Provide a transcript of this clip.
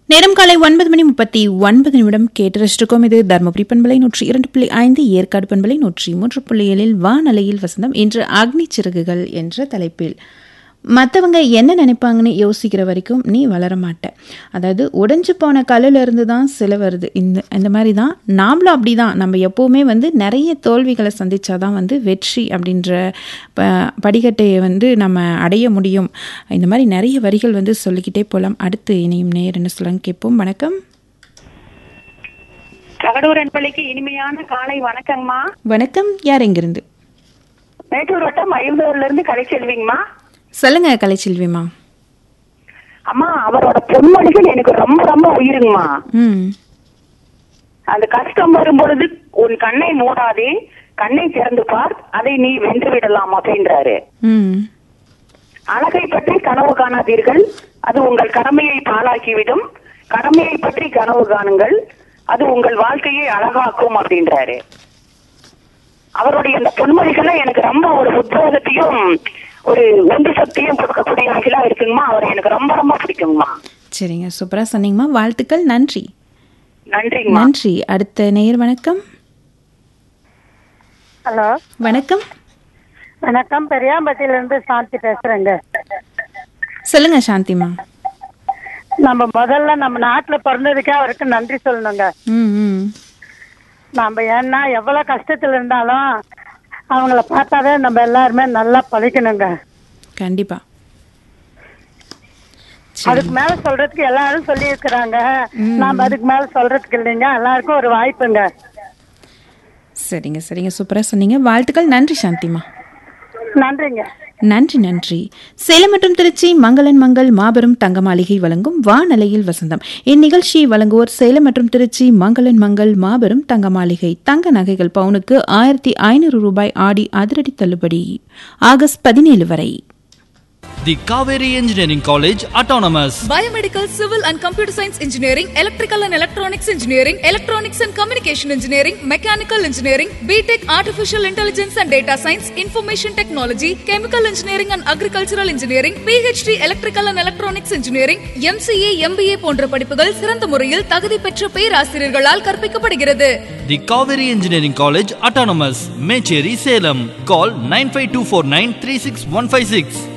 நேரம் காலை ஒன்பது மணி முப்பத்தி ஒன்பது நிமிடம் கேட்டு ரசிச்சிருக்கோம் இது தர்மபுரி பண்பலை நூற்றி இரண்டு புள்ளி ஐந்து ஏற்காடு பண்பலை நூற்றி மூன்று புள்ளி ஏழில் வானலையில் வசந்தம் இன்று அக்னி சிறகுகள் என்ற தலைப்பில் மற்றவங்க என்ன நினைப்பாங்கன்னு யோசிக்கிற வரைக்கும் நீ வளர மாட்ட அதாவது உடைஞ்சு போன கல்லுல இருந்து தான் சில வருது இந்த இந்த மாதிரி தான் நாமளும் அப்படி தான் நம்ம எப்போவுமே வந்து நிறைய தோல்விகளை சந்திச்சாதான் வந்து வெற்றி அப்படின்ற ப படிக்கட்டையை வந்து நம்ம அடைய முடியும் இந்த மாதிரி நிறைய வரிகள் வந்து சொல்லிக்கிட்டே போகலாம் அடுத்து இனியும் நேர் என்ன சொல்லுங்க கேட்போம் வணக்கம் தகடூர் என்பளிக்கு இனிமையான காலை வணக்கங்கம்மா வணக்கம் யார் எங்கிருந்து மேட்டூர் வட்டம் ஐம்பதுல இருந்து கலை செல்விங்கம்மா சொல்லுங்க கலைச்செல்விமா அம்மா அவரோட பொன்மொழிகள் எனக்கு ரொம்ப ரொம்ப உயிருங்கம்மா ம் அந்த கஷ்டம் வரும்பொழுது உன் கண்ணை மூடாதே கண்ணை திறந்து பார் அதை நீ வென்று விடலாம் அப்படின்றாரு ம் அழகை பற்றி கனவு காணாதீர்கள் அது உங்கள் கடமையை பாழாக்கிவிடும் கடமையை பற்றி கனவு காணுங்கள் அது உங்கள் வாழ்க்கையை அழகாக்கும் அப்படின்றாரு அவருடைய அந்த பொன்மொழிகளை எனக்கு ரொம்ப ஒரு உத்வேகத்தையும் ஒரு ஒன்று சக்தியும் கொடுக்கக்கூடிய வகையில இருக்குங்கம்மா அவர் எனக்கு ரொம்ப ரொம்ப பிடிக்குங்கம்மா சரிங்க சூப்பராக சொன்னீங்கம்மா வாழ்த்துக்கள் நன்றி நன்றிங்கம்மா நன்றி அடுத்த நேயர் வணக்கம் ஹலோ வணக்கம் வணக்கம் பெரியாம்பட்டியில இருந்து சாந்தி பேசுறேங்க சொல்லுங்க சாந்திமா நம்ம முதல்ல நம்ம நாட்டுல பிறந்ததுக்கே அவருக்கு நன்றி சொல்லணுங்க ம் ம் நம்ம ஏன்னா எவ்வளவு கஷ்டத்துல இருந்தாலும் அவங்கள பார்த்தாவே நம்ம எல்லாருமே நல்லா பழிக்கணுங்க கண்டிப்பா அதுக்கு மேல சொல்றதுக்கு எல்லாரும் சொல்லி இருக்கிறாங்க நாம அதுக்கு மேல சொல்றதுக்கு இல்லைங்க எல்லாருக்கும் ஒரு வாய்ப்புங்க சரிங்க சரிங்க சூப்பராக சொன்னீங்க வாழ்த்துக்கள் நன்றி சாந்திமா நன்றிங்க நன்றி நன்றி சேலம் மற்றும் திருச்சி மங்களன் மங்கள் மாபெரும் தங்க மாளிகை வழங்கும் வானலையில் வசந்தம் இந்நிகழ்ச்சியை வழங்குவோர் சேலம் மற்றும் திருச்சி மங்களன் மங்கள் மாபெரும் தங்க மாளிகை தங்க நகைகள் பவுனுக்கு ஆயிரத்தி ஐநூறு ரூபாய் ஆடி அதிரடி தள்ளுபடி ஆகஸ்ட் பதினேழு வரை The Kaveri Engineering College Autonomous. Biomedical, Civil and Computer Science Engineering, Electrical and Electronics Engineering, Electronics and Communication Engineering, Mechanical Engineering, BTech Artificial Intelligence and Data Science, Information Technology, Chemical Engineering and Agricultural Engineering, PhD Electrical and Electronics Engineering, MCA, MBA போன்ற படிப்புகள் சிறந்த முறையில் தகுதி பெற்ற பேராசிரியர்களால் கற்பிக்கப்படுகிறது The Kaveri Engineering College Autonomous. Mecheri Salem. Call 95249 36156.